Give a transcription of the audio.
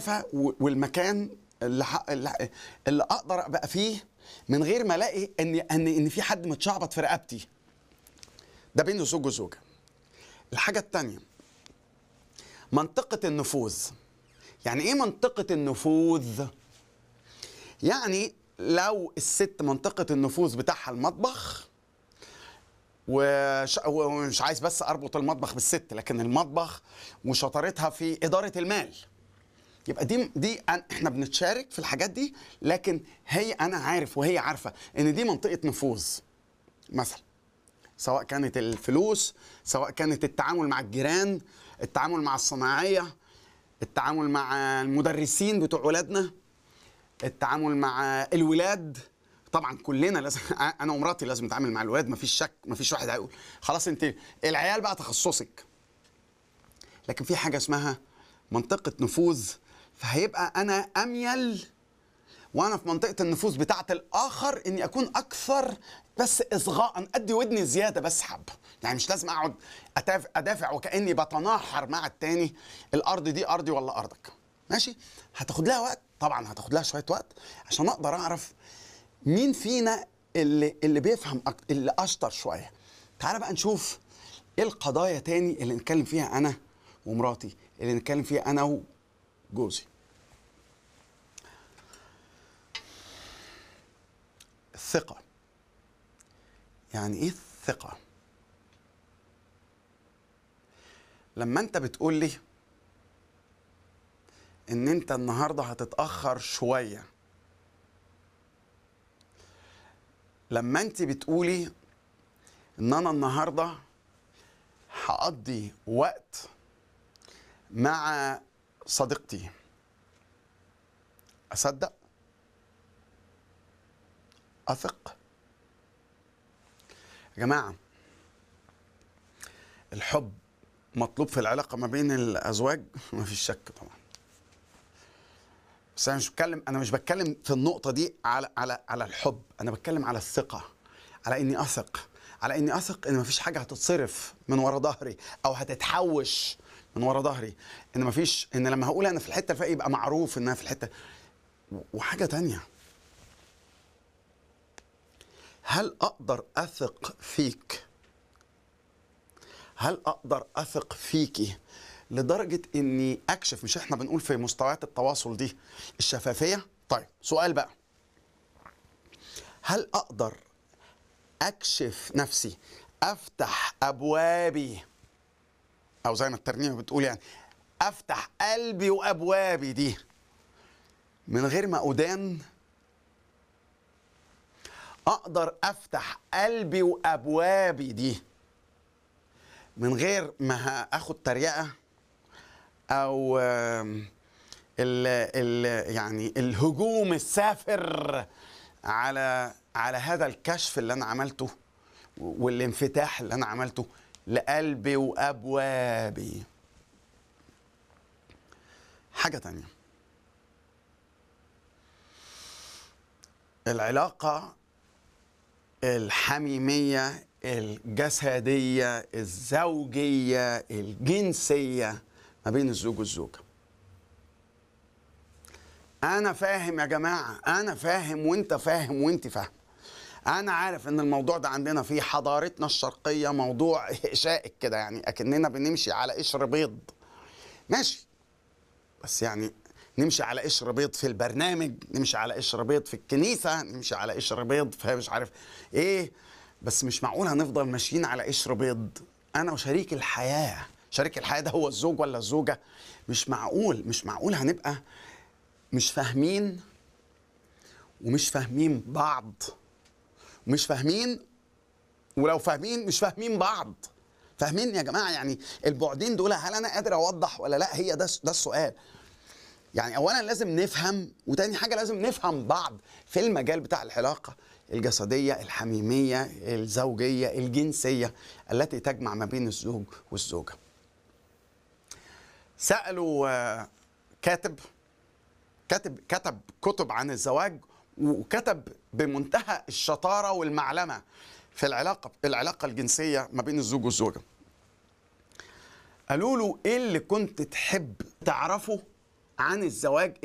المسافه و- والمكان اللي, ح- اللي, اللي اقدر ابقى فيه من غير ما الاقي ان ان ان في حد متشعبط في رقبتي ده بين زوج وزوجه الحاجه الثانيه منطقه النفوذ يعني ايه منطقه النفوذ يعني لو الست منطقه النفوذ بتاعها المطبخ وش... ومش عايز بس اربط المطبخ بالست لكن المطبخ وشطارتها في اداره المال يبقى دي دي أن- احنا بنتشارك في الحاجات دي لكن هي انا عارف وهي عارفه ان دي منطقه نفوذ مثلا سواء كانت الفلوس سواء كانت التعامل مع الجيران التعامل مع الصناعيه التعامل مع المدرسين بتوع ولادنا التعامل مع الولاد طبعا كلنا لازم انا ومراتي لازم نتعامل مع الولاد مفيش شك مفيش واحد هيقول خلاص انت العيال بقى تخصصك لكن في حاجه اسمها منطقه نفوذ فهيبقى انا اميل وانا في منطقه النفوذ بتاعه الاخر اني اكون اكثر بس اصغاء ادي ودني زياده بس حبه يعني مش لازم اقعد أتاف- ادافع وكاني بتناحر مع التاني الارض دي ارضي ولا ارضك ماشي هتاخد لها وقت طبعا هتاخد لها شويه وقت عشان اقدر اعرف مين فينا اللي اللي بيفهم أكتر اللي اشطر شويه تعال بقى نشوف ايه القضايا تاني اللي نتكلم فيها انا ومراتي اللي نتكلم فيها انا وجوزي الثقة يعني ايه الثقة لما انت بتقول لي ان انت النهارده هتتأخر شوية لما انت بتقولي ان انا النهارده هقضي وقت مع صديقتي اصدق اثق يا جماعه الحب مطلوب في العلاقه ما بين الازواج ما فيش شك طبعا بس انا مش بتكلم انا مش بتكلم في النقطه دي على على على الحب انا بتكلم على الثقه على اني اثق على اني اثق ان مفيش حاجه هتتصرف من ورا ظهري او هتتحوش من ورا ظهري ان مفيش ان لما هقول انا في الحته الفلانيه يبقى معروف ان انا في الحته وحاجه تانية هل اقدر اثق فيك هل اقدر اثق فيكي لدرجه اني اكشف مش احنا بنقول في مستويات التواصل دي الشفافيه طيب سؤال بقى هل اقدر اكشف نفسي افتح ابوابي او زي ما الترنيمه بتقول يعني افتح قلبي وابوابي دي من غير ما ادان اقدر افتح قلبي وابوابي دي من غير ما اخد تريقه او آم، ال ال يعني الهجوم السافر على على هذا الكشف اللي انا عملته والانفتاح اللي انا عملته لقلبي وابوابي حاجه تانية العلاقه الحميميه الجسديه الزوجيه الجنسيه ما بين الزوج والزوجه انا فاهم يا جماعه انا فاهم وانت فاهم وانت فاهم انا عارف ان الموضوع ده عندنا في حضارتنا الشرقيه موضوع شائك كده يعني اكننا بنمشي على قشر بيض ماشي بس يعني نمشي على قشر بيض في البرنامج نمشي على قشر بيض في الكنيسه نمشي على قشر بيض في مش عارف ايه بس مش معقول هنفضل ماشيين على قشر بيض انا وشريك الحياه شريك الحياه ده هو الزوج ولا الزوجه مش معقول مش معقول هنبقى مش فاهمين ومش فاهمين بعض مش فاهمين ولو فاهمين مش فاهمين بعض فاهمين يا جماعه يعني البعدين دول هل انا قادر اوضح ولا لا هي ده ده السؤال يعني اولا لازم نفهم وتاني حاجه لازم نفهم بعض في المجال بتاع العلاقه الجسديه الحميميه الزوجيه الجنسيه التي تجمع ما بين الزوج والزوجه سالوا آه، كاتب كاتب كتب كتب عن الزواج وكتب بمنتهى الشطاره والمعلمه في العلاقه العلاقه الجنسيه ما بين الزوج والزوجه. قالوا له ايه اللي كنت تحب تعرفه عن الزواج